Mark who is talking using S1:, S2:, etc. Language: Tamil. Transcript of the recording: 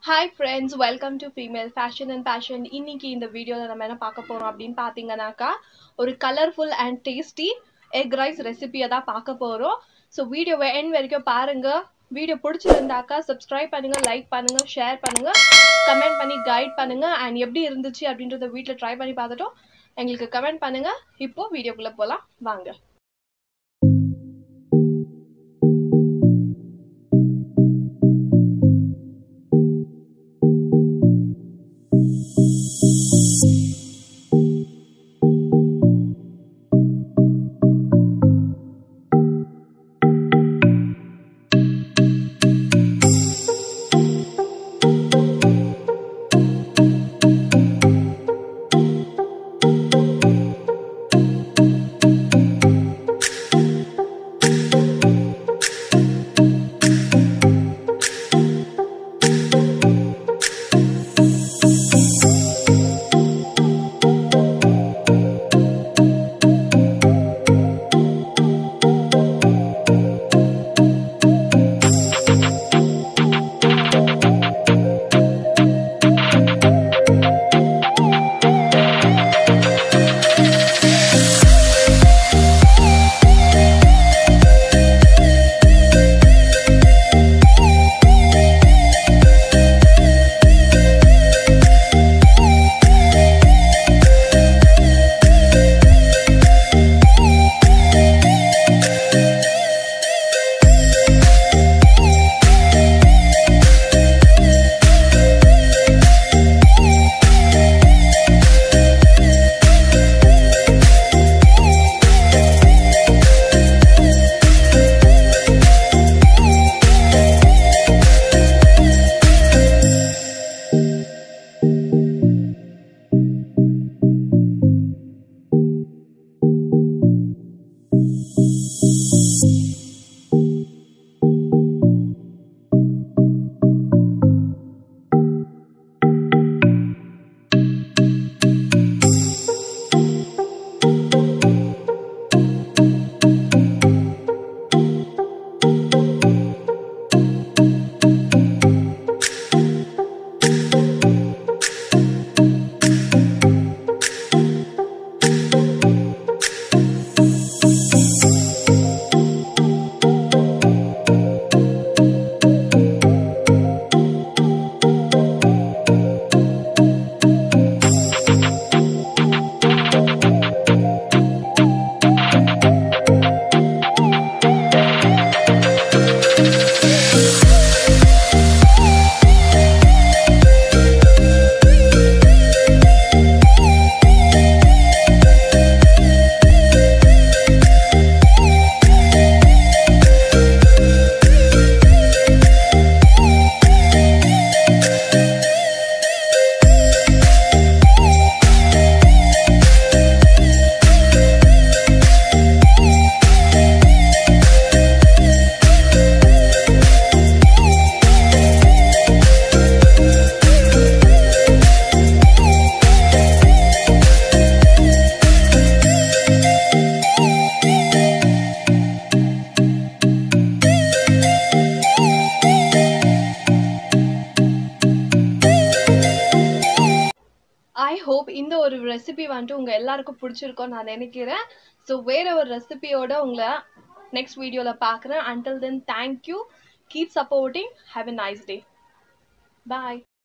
S1: hi friends welcome to female fashion and passion இன்னைக்கு இந்த வீடியோவில் நம்ம என்ன பார்க்க போகிறோம் அப்படின்னு பார்த்தீங்கன்னாக்கா ஒரு colourful and tasty egg rice ரெசிபியை தான் பார்க்க போகிறோம் ஸோ வீடியோவை என் வரைக்கும் பாருங்கள் வீடியோ பிடிச்சிருந்தாக்கா சப்ஸ்கிரைப் பண்ணுங்கள் லைக் பண்ணுங்கள் ஷேர் பண்ணுங்கள் கமெண்ட் பண்ணி கைட் பண்ணுங்கள் அண்ட் எப்படி இருந்துச்சு அப்படின்றத வீட்டில் ட்ரை பண்ணி பார்த்துட்டோம் எங்களுக்கு கமெண்ட் பண்ணுங்கள் இப்போது வீடியோக்குள்ளே போகலாம் வாங்க ஐ ஹோப் இந்த ஒரு ரெசிபி வந்துட்டு உங்கள் எல்லாருக்கும் பிடிச்சிருக்கோம் நான் நினைக்கிறேன் ஸோ வேற ஒரு ரெசிபியோட உங்களை நெக்ஸ்ட் வீடியோவில் பார்க்குறேன் until then thank you keep supporting have a nice day bye